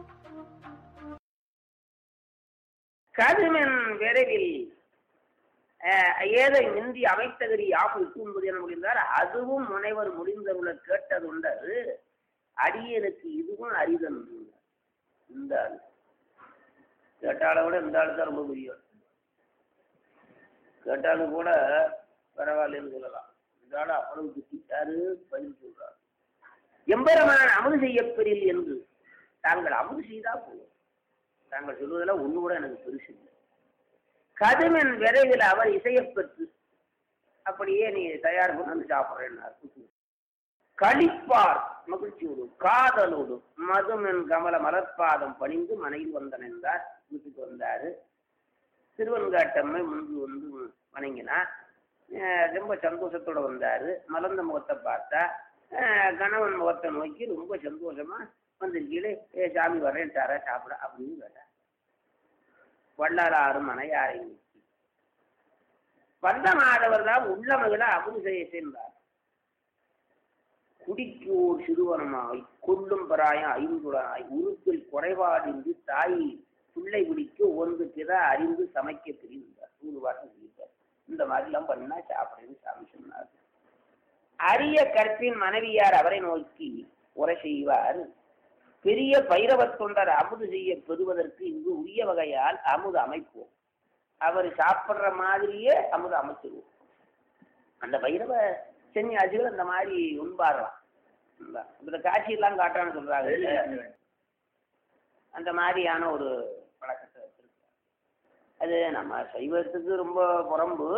கதுமென் விரைவில் அஹ், ஏதை மிந்தி அமைத்தகரி யாப்பு என்பது என முடிந்தார் அதுவும் முனைவர் முடிந்தருள கேட்டதுண்டது அடியனுக்கு இதுவும் அரிதன் இந்த ஆள் கேட்டால விட இந்த ஆள் தான் ரொம்ப பெரிய ஆள். கேட்டாலும் கூட பரவாயில்லன்னு சொல்லலாம் இந்த ஆள் அவ்வளவு திட்டாரு பதில் சொல்றாரு எம்பெருமான் அமுது செய்யப்பெறில் என்று தாங்கள் அமுது செய்தா போதும் தாங்கள் சொல்வதெல்லாம் ஒண்ணு கூட எனக்கு பெருசு இல்லை கதுமென் விரைவில் அவர் இசையப் பெற்று அப்படியே நீ தயார் பண்ணி சாப்பிட்றேன்னார் களிப்பார் மகிழ்ச்சியோடு காதலோடு மதுமென் கமல மலர்பாதம் பணிந்து மனையில் வந்தன் என்றார் வீட்டுக்கு வந்தாரு திருவன்காட்டம்மை முன்பு வந்து வணங்கினார் அஹ் ரொம்ப சந்தோஷத்தோட வந்தாரு மலர்ந்த முகத்தை பார்த்தா அஹ் கணவன் முகத்தை நோக்கி ரொம்ப சந்தோஷமா வந்திருக்கீங்களே ஏ சாமி வரேன்ட்டாரா சாப்பிட அப்படின்னு கேட்டார் வள்ளலாறு மனையாரை நோக்கி வந்த மாதவர் தான் உள்ள மகிழ அமுது செய்ய சென்றார் குடிக்கோர் சிறுவனமாய் கொல்லும் பராயம் ஐந்துடனாய் உருப்பில் குறைபாடின்றி தாய் பிள்ளை குடிக்க ஒன்று பிற அறிந்து சமைக்க தெரிந்தார் நூறு வாரம் சொல்லிட்டார் இந்த மாதிரிலாம் பண்ணா சாப்பிடுன்னு சாமி சொன்னார் அரிய கற்பின் மனைவியார் அவரை நோக்கி உரை செய்வார் பெரிய பைரவத் தொண்டர் அமுது செய்ய பெறுவதற்கு இங்கு உரிய வகையால் அமுது அமைப்போம் அவர் சாப்பிடுற மாதிரியே அமுது அமைச்சிருவோம் அந்த பைரவ சென்னியாசிகள் அந்த மாதிரி உண்பாரலாம் இந்த காட்சியெல்லாம் காட்டுறான்னு சொல்றாங்க அந்த மாதிரியான ஒரு பழக்கத்தை வச்சிருக்காங்க அது நம்ம சைவத்துக்கு ரொம்ப புறம்பு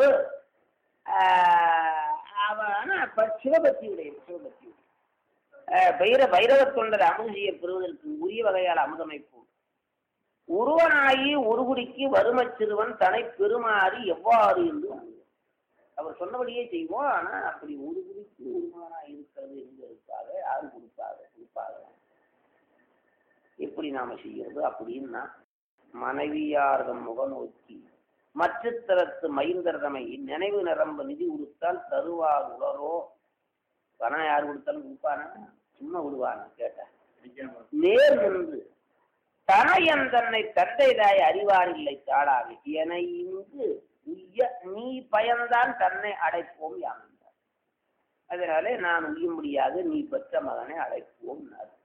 ஆஹ் அவன் ஆனா ப- சிவபக்தியுடைய சிவபக்தியுடைய ஆஹ் பைர பைரவ தொண்டர் அமுது செய்ய பெறுவதற்கு உரிய வகையால் அமுதமைப்போம் உருவனாயி ஒரு குடிக்கு வறுமச் சிறுவன் தனை பெருமாறி எவ்வாறு என்று வணங்குவோம். அவர் சொன்னபடியே செய்வோம் ஆனா அப்படி ஒரு குடிக்கு உருவனாய் இருக்கிறது எங்க இருப்பாக யாரு கொடுப்பாங்க கொடுப்பாங்க எப்படி நாம செய்யறது அப்படின்னா மனைவியார்தம் முகநோக்கி மற்ற தரத்து மைந்தரதமை நினைவு நிரம்ப நிதி கொடுத்தால் தருவார் உலரோ பணம் யார் கொடுத்தாலும் கொடுப்பானா சும்மா விடுவானா கேட்டேன் நேர் நின்று தனையன் தன்னை தந்தைதாய் அறிவாரில்லை தாடாது என இங்கு உய்ய நீ பயன்தான் தன்னை அடைப்போம் யாமென்றார் அதனாலே நான் உய்ய முடியாது நீ பெற்ற மகனை அடைப்போம்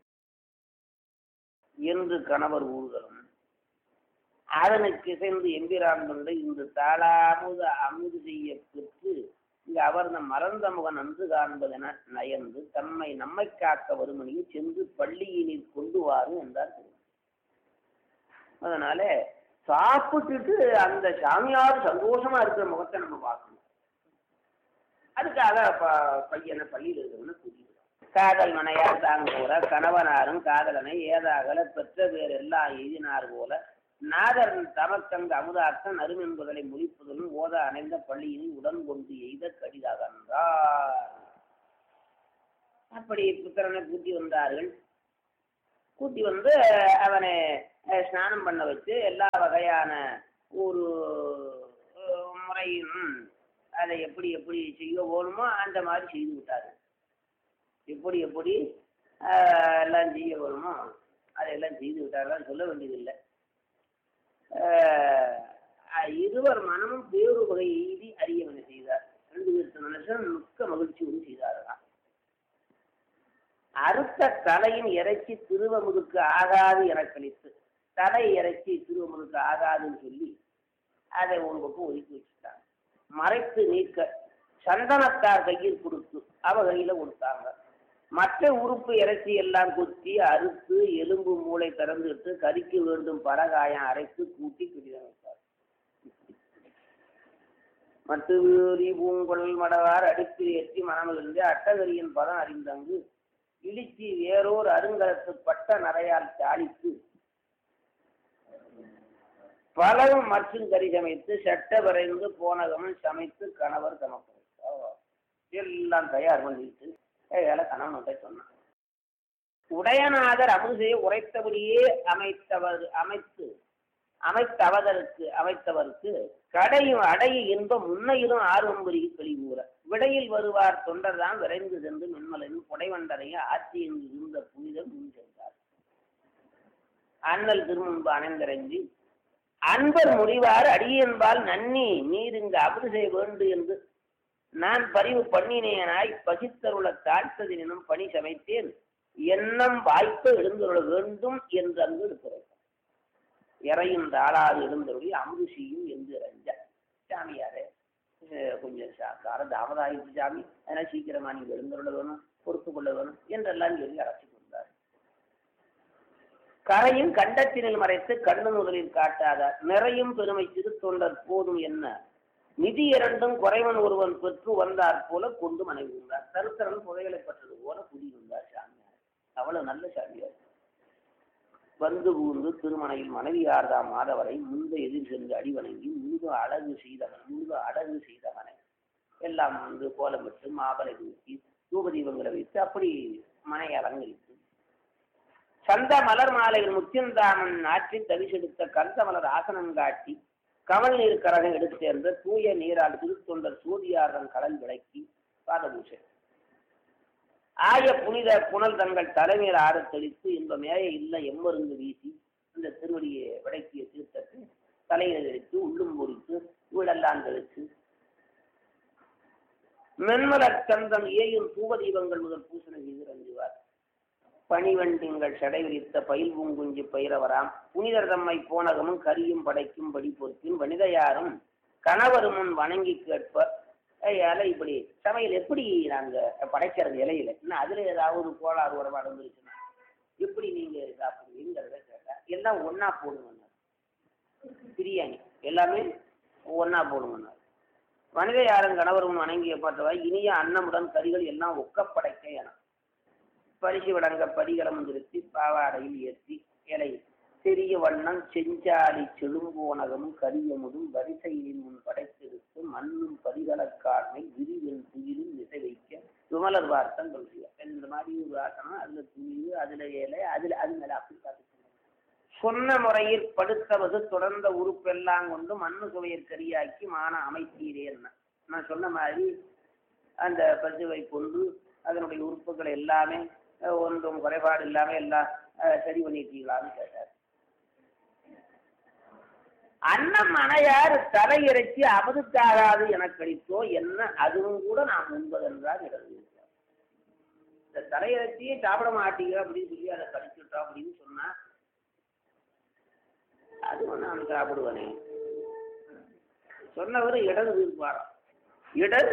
என்று கணவர் ஊர்களும் அதனுக்கு இசைந்து எம்பிரான் கொண்டு இந்த தாளாமுத அமுது செய்ய பெற்று இங்கு அவர்ந்த மறந்த முகன் அன்று காண்பதென நயந்து தம்மை நம்மை காக்க வருமணியை சென்று பள்ளியினில் கொண்டு வாரு என்றார் திருமணம். அதனால சாப்பிட்டுட்டு அந்த சாமியார் சந்தோஷமா இருக்கிற முகத்தை நம்ம பார்க்கணும் அதுக்காக ப- பையனை பள்ளியில் இருக்கிறவனை கூட்டிட்டு காதல் மனையார் தாங்க போல கணவனாரும் காதலனை ஏதாகல பெற்ற பேர் எல்லாம் எய்தினார் போல நாதர் தமக்கங்க அமுதார்த்தன் அருமென்பதனை முடிப்பதும் ஓத அணைந்த பள்ளியினை உடன் கொண்டு எய்த கடிதகன்றார் அப்படி புத்திரனை கூட்டி வந்தார்கள் கூட்டி வந்து அவனை அஹ், ஸ்நானம் பண்ண வச்சு எல்லா வகையான ஒரு அஹ், முறையும் அதை எப்படி எப்படி செய்ய போகணுமோ அந்த மாதிரி செய்து விட்டாரு எப்படி எப்படி ஆஹ், எல்லாம் செய்ய வருமோ அதையெல்லாம் செய்து விட்டார்கள் சொல்ல வேண்டியதில்லை ஆஹ், இருவர் மனமும் வேறு வகை எய்தி அறியவனை செய்தார் ரெண்டு பேருக்கு மனுஷன் மிக்க மகிழ்ச்சியோடு செய்தார்களாம் அறுத்த தலையின் இறைச்சி திருவமுதுக்கு ஆகாது என கழித்து தலை இறைச்சி திருவமுதுக்கு ஆகாதுன்னு சொல்லி அதை ஒரு பக்கம் ஒதுக்கி வச்சுட்டாங்க மறைத்து நீக்க சந்தனத்தார் கையில் கொடுத்து அவ கையில கொடுத்தாங்க மற்ற உறுப்பு இறைச்சி எல்லாம் குத்தி அறுத்து எலும்பு மூளை திறந்துட்டு கறிக்கு வேண்டும் பரகாயம் அரைத்து கூட்டி பிடிதான் வைத்தார் மட்டு வீரி பூங்குழல் மடவார் அடுப்பில் ஏற்றி மனமிருந்து அட்டகரியின் பதம் அறிந்தங்கு இழிச்சி வேறோர் அருங்கலத்து பட்ட நரையால் தாளித்து பலரும் மற்றும் கறி சமைத்து சட்ட வரைந்து போனகமும் சமைத்து கணவர் தமக்கு வைத்தார். எல்லாம் தயார் பண்ணிட்டு வேலை கணவன் சொன்னான் உடையநாதர் அமுசையை உரைத்தபடியே அமைத்தவர் அமைத்து அமைத்தவதற்கு அமைத்தவருக்கு கடையும் அடைய இன்பம் முன்னையிலும் ஆர்வம் பெருகி கழிவுற விடையில் வருவார் தொண்டர் தான் விரைந்து சென்று மென்மலின் புடைவண்டரைய ஆட்சி என்று இருந்த புனிதர் முன் சென்றார் அண்ணல் திருமுன்பு அணைந்தரைஞ்சி அன்பர் முடிவார் அடியன்பால் நன்னி நீர் இங்கு அபது செய்ய வேண்டும் என்று நான் பரிவு பண்ணினேனாய் பசித்தருள தாழ்த்ததினும் பணி சமைத்தேன் எண்ணம் வாய்ப்பு எழுந்துள்ள வேண்டும் என்று அங்கு இருக்கிறது இறையும் தாளாது எழுந்தருளி அமுது செய்யும் என்று இறைஞ்ச சாமியாரே அஹ் கொஞ்சம் சா- காலம் தாமதாயிடுச்சு சாமி அதனால சீக்கிரமா நீங்க எழுந்தருள வேணும் பொறுத்து கொள்ள வேணும் என்றெல்லாம் சொல்லி அழைச்சி கொண்டார் கரையும் கண்டத்தினில் மறைத்து கண்ணு முதலில் காட்டாதார் நிறையும் பெருமை திருத்தொண்டர் போதும் என்ன நிதி இரண்டும் குறைவன் ஒருவன் பெற்று வந்தார் போல கொண்டு மனைவி இருந்தார் தருத்தரன் புதைகளை பெற்றது போல குடியிருந்தார் சாமியார் அவ்வளவு நல்ல சாமியார் வந்து பூந்து திருமணையில் மனைவியார்தாம் மாதவரை முன்பு எதிர் சென்று அடிவணங்கி முன்பு அழகு செய்தவன் முன்பு அழகு செய்தவனை எல்லாம் வந்து கோலமிட்டு மாபலை தூக்கி தூபதீபங்களை வைத்து அப்படி மனை அலங்கரித்து சந்த மலர் மாலையில் முத்தியந்தாமன் ஆற்றி தவிசெடுத்த கந்த மலர் ஆசனம் காட்டி கமல் நீர் கரகம் எடுத்து சேர்ந்த தூய நீரால் திருத்தொண்டர் சூதியாரன் கடல் விளக்கி பாதபூஷை ஆய புனித புனல் தங்கள் தலைமையில் ஆடத் தெளித்து இந்த மேய இல்ல எம்மருந்து வீசி இந்த திருவடியை விளக்கிய தீர்த்தத்தை தலையில் தெளித்து உள்ளும் பொறித்து வீடெல்லாம் தெளித்து மென்மலர் சந்தம் ஏயும் தூபதீபங்கள் முதல் பூசணை செய்து ரஞ்சுவார் பணிவன் திங்கள் சடை விரித்த பயில் பூங்குஞ்சி பயிரவராம் புனிதர் தம்மை போனகமும் கரியும் படைக்கும் படி பொறுப்பின் வனிதையாரும் கணவரும் முன் வணங்கி கேட்ப இலை இப்படி சமையல் எப்படி நாங்க படைக்கிறது இலையில இன்னும் அதுல ஏதாவது கோளாறு உறவாடு வந்துருச்சுன்னா எப்படி நீங்க சாப்பிடுவீங்கிறத கேட்டா எல்லாம் ஒண்ணா போடுங்க பிரியாணி எல்லாமே ஒண்ணா போடுங்க வனிதை யாரும் கணவரும் வணங்கிய பார்த்தவாய் இனிய அன்னமுடன் கறிகள் எல்லாம் ஒக்க படைக்க என பரிசு வழங்க படிகளம் நிறுத்தி பாவாடையில் ஏற்றி இலை சிறிய வண்ணம் செஞ்சாலி செழும்போனகமும் கரியமுதும் வரிசையின் முன் படைத்திருத்து மண்ணும் பரிகளக்காண்மை விரிவில் துயிலும் இசை வைக்க விமலர் வார்த்தம் சொல்லுங்க இந்த மாதிரி ஒரு ஆசனம் அதுல துணிவு அதுல இலை அதுல அது மேல அப்படி பார்த்துக்கணும் சொன்ன முறையில் படுத்தவது தொடர்ந்த உறுப்பெல்லாம் கொண்டு மண்ணு சுவையர் கரியாக்கி மான அமைத்தீரே என்ன நான் சொன்ன மாதிரி அந்த பசுவை கொண்டு அதனுடைய உறுப்புகள் எல்லாமே அஹ், ஒன்றும் குறைபாடு இல்லாம எல்லாம் அஹ், சரி பண்ணிட்டீங்களான்னு கேட்டார் அன்னம் அணையார் தலையிறைச்சி அமுதுக்காகாது என கழித்தோ என்ன அதுவும் கூட நாம் உண்பதென்றால் இடது இந்த தலையிறைச்சியை சாப்பிட மாட்டீங்க அப்படின்னு சொல்லி அதை கழிச்சுட்டோம் அப்படின்னு சொன்னா அதுவும் நான் சாப்பிடுவேனே சொன்னவர் இடது இருப்பாராம் இடர்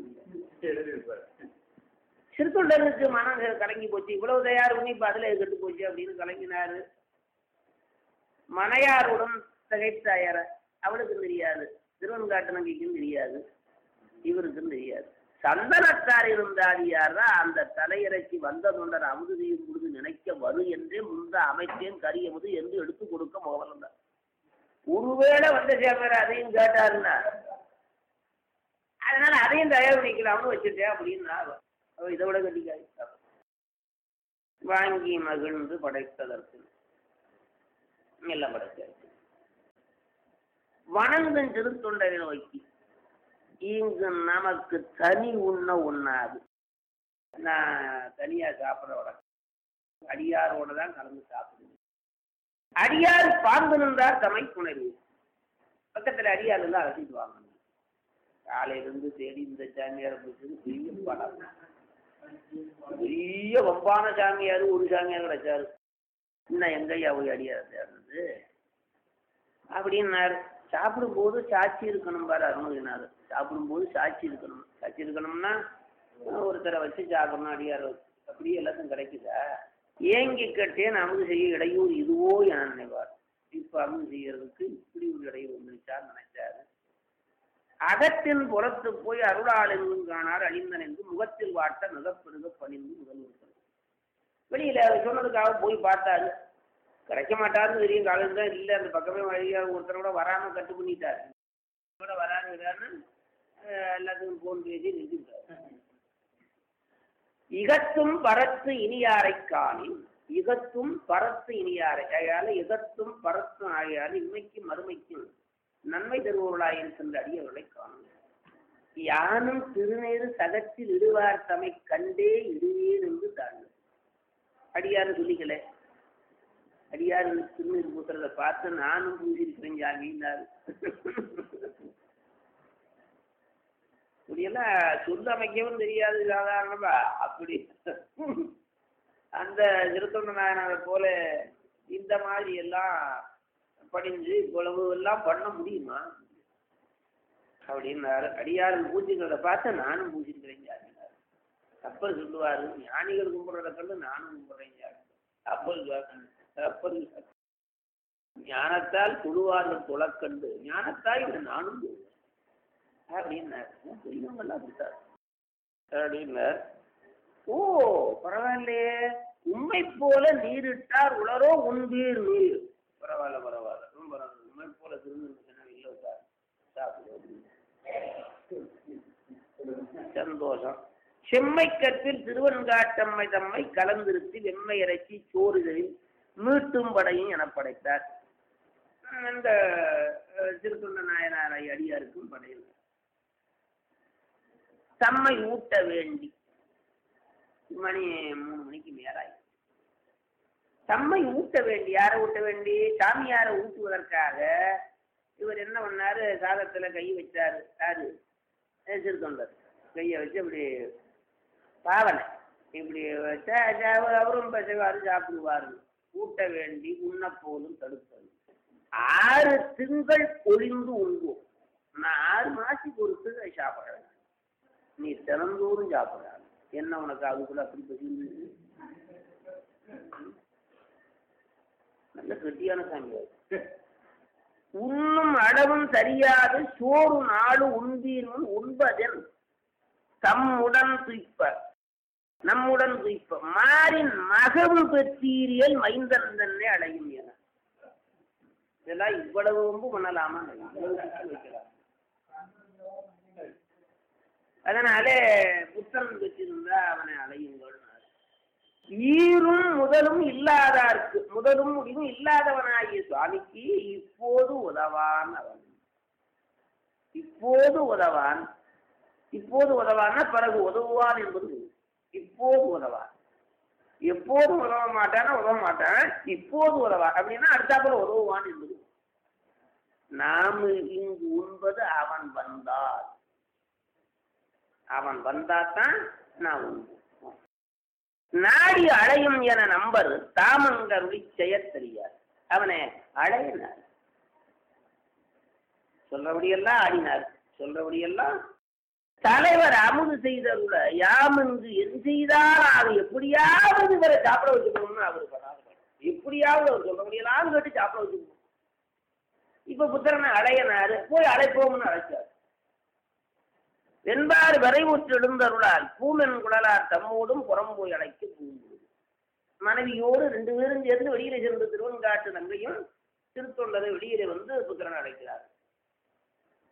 சிறுத்தொண்டருக்கு மனம் கலங்கி போச்சு இவ்வளவு தயார் பண்ணி இப்ப அதுல கெட்டு போச்சு அப்படின்னு கலங்கினாரு மனையாருடன் திகைத்தாயற அவளுக்கும் தெரியாது திருவன்காட்டு நம்பிக்கையும் தெரியாது இவருக்கும் தெரியாது சந்தனத்தார் இருந்தால் யாரா அந்த தலையிறக்கி வந்த தொண்டர் அமுது செய்யும் பொழுது நினைக்க வரு என்றே முந்த அமைத்தேன் கரியமுது என்று எடுத்து கொடுக்க முகவலந்தார் ஒருவேளை வந்த சேர்ந்தார் அதையும் கேட்டாருன்னா அதனால அதையும் தயார் பண்ணிக்கலாம்னு வச்சுட்டேன் அப்படின்னா அவ இதை விட கட்டிக்காய் வாங்கி மகிழ்ந்து படைத்ததற்கு எல்லாம் படைச்சாச்சு வணங்கும் திருத்தொண்டரை நோக்கி இங்கு நமக்கு தனி உண்ண உண்ணாது நான் தனியா சாப்பிட்றோட அடியாரோட தான் கலந்து சாப்பிடுவேன் அடியார் பாங்கு நின்றார் தமை புணர்வு பக்கத்துல அடியார் இருந்தா அழைச்சிட்டு வாங்க காலையில இருந்து தேடி இந்த சாமியாரை பிடிச்சது பெரிய படம் பெரிய வம்பான சாமியார் ஒரு சாமியார் கிடைச்சாரு இன்னும் எங்கய்யா போய் அடியார் தேர்ந்தது அப்படின்னாரு சாப்பிடும்போது சாட்சி இருக்கணும் பாரு அருணகிரிநாதர் சாப்பிடும்போது சாட்சி இருக்கணும் சாட்சி இருக்கணும்னா ஒருத்தரை வச்சு சாப்பிடணும் அடியார் வச்சு அப்படியே எல்லாத்தையும் கிடைக்குதா ஏங்கி கட்டேன் அமுது செய்ய இடையூறு இதுவோ என நினைவார் இப்ப அமுது செய்யறதுக்கு இப்படி ஒரு இடையூறு வந்துருச்சான்னு நினைச்சாரு அகத்தின் புறத்து போய் அருளால் எங்கும் காணார் அழிந்தன் என்று முகத்தில் வாட்ட மிகப்பெருக பணிந்து முதல் இருக்கிறது வெளியில அவர் சொன்னதுக்காக போய் பார்த்தாரு கிடைக்க மாட்டாருன்னு தெரியும் காலேஜ் தான் இல்லை அந்த பக்கமே வழியா ஒருத்தரோட வராம கட்டு பண்ணிட்டாரு கூட வராதுன்னு எல்லாத்துக்கும் போன் பேசி நிறுத்திட்டாரு இகத்தும் பரத்து இனியாரை காணி இகத்தும் பரத்து இனியாரை ஆகையால இகத்தும் பரத்தும் ஆகையால இன்மைக்கும் மறுமைக்கும் நன்மை தருபவர்களாயிருக்கின்ற அடியவர்களை காணும் யானும் திருநேறு சகத்தில் இடுவார் தமை கண்டே இடுவேன் என்று தாழ்ந்து அடியாரு சொல்லிக்கல அடியார் திருநீர் பூசுறத பார்த்து நானும் பூசிருக்கிறேன் ஜாமின்னாரு இப்படியெல்லாம் சொல்ல அமைக்கவும் தெரியாது சாதாரணமா அப்படி அந்த திருத்தொண்ட நாயனாரை போல இந்த மாதிரி எல்லாம் படிஞ்சு இவ்வளவு எல்லாம் பண்ண முடியுமா அப்படின்னாரு அடியார்கள் பூஜைகளை பார்த்து நானும் பூஜிக்கிறேன் ஜாமினார் அப்பர் சொல்லுவாரு ஞானிகள் கும்பிடுறத கண்டு நானும் கும்பிடுறேன் ஜாமி அப்பர் சொல்லுவாரு, அப்பர் சொல்லுவாரு, ஞானத்தால் குழுவார்கள் துளக்கண்டு ஞானத்தால் இதை நானும் சொல்லுவேன் அப்படின்னாரு பெரியவங்கெல்லாம் அப்படித்தார் அப்படின்னார் ஓ பரவாயில்லையே உண்மை போல நீரிட்டார் உளரோ உண்பீர் நீர் பரவாயில்ல பரவாயில்ல ரொம்ப நல்லது. உண்மை போல திருநெல்வேலி இல்லை சார் சாப்பிடுவோம் சந்தோஷம் செம்மை கற்பில் திருவன்காட்டம்மை தம்மை கலந்திருத்தி வெம்மை இறைச்சி சோறுகளில் மீட்டும் படையும் என படைத்தார் இந்த அஹ், திருத்தொண்ட நாயனாரை அடியாருக்கும் படையில் தம்மை ஊட்ட வேண்டி மணி மூணு மணிக்கு மேலாய் தம்மை ஊட்ட வேண்டி யாரை ஊட்ட வேண்டி சாமியாரை ஊட்டுவதற்காக இவர் என்ன பண்ணாரு சாதத்துல கை வச்சாரு யாரு அஹ் திருத்தொண்டர் கையை வச்சு இப்படி பாவனை இப்படி வச்சா சா- அவர் அவரும் பசவாரு சாப்பிடுவாரு ஊட்ட வேண்டி உண்ண போதும் தடுத்தது ஆறு திங்கள் பொழிந்து உண்போம் நான் ஆறு மாசத்துக்கு ஒரு திங்கள் சாப்பிடுறேன் நீ தினந்தோறும் சாப்பிடாது என்ன உனக்கு அதுக்குள்ள அப்படி பசிந்து நல்ல கெட்டியான சாமி அது. உண்ணும் அளவும் சரியாது சோறு நாடு உண்பீரும் உண்பதென் தம்முடன் துய்ப்ப நம்முடன் துய்ப்ப மாறின் மகவு பெற்றீரியல் மைந்தன் தன்னை அடையும் என இதெல்லாம் இவ்வளவு ரொம்ப பண்ணலாமா இவ்வளவு சிக்கல் வைக்கலாம் அதனாலே புத்தன் பெற்றிருந்தா அவனை அலையுங்கள் ஈரும் முதலும் இல்லாதார்க்கு முதலும் முடிவும் இல்லாதவனாகிய சுவாமிக்கு இப்போது உதவான் அவன் இப்போது உதவான் இப்போது உதவான்னா பிறகு உதவுவான் என்பது உண்மை. இப்போது உதவான் எப்போதும் உதவ மாட்டானா உதவ மாட்டான் இப்போது உதவான் அப்படின்னா அடுத்தாப்புல உதவுவான் என்பது உண்மை. நாம் இங்கு உண்பது அவன் வந்தால் அவன் வந்தாதான் நான் உண்போம் நாடி அழையும் என நம்பர் தாமங்கருளி செயற் தெரியார் அவனை அழையினார் சொல்றபடியெல்லாம் ஆடினார் சொல்றபடியெல்லாம் தலைவர் அமுது செய்தருள யாமென்று என் செய்தால் அது எப்படியாவது இவரை சாப்பிட வச்சுக்கணும்னு அவர் படாது எப்படியாவது அவர் சொல்றபடியெல்லாம் கேட்டு சாப்பிட வச்சுக்கணும் இப்ப புத்திரனை அழையனாரு போய் அழைப்போம்னு அழைச்சார் வெண்பார் விரைவுற்று எழுந்தருளால் பூமென் குழலார் தம்மோடும் புறம்போய் அழைத்து பூங்குது மனைவியோடு ரெண்டு பேரும் சேர்ந்து வெளியில சேர்ந்து திருவன்காட்டு தங்கையும் திருத்தொண்டரை வெளியில வந்து புத்திரன் அழைக்கிறார்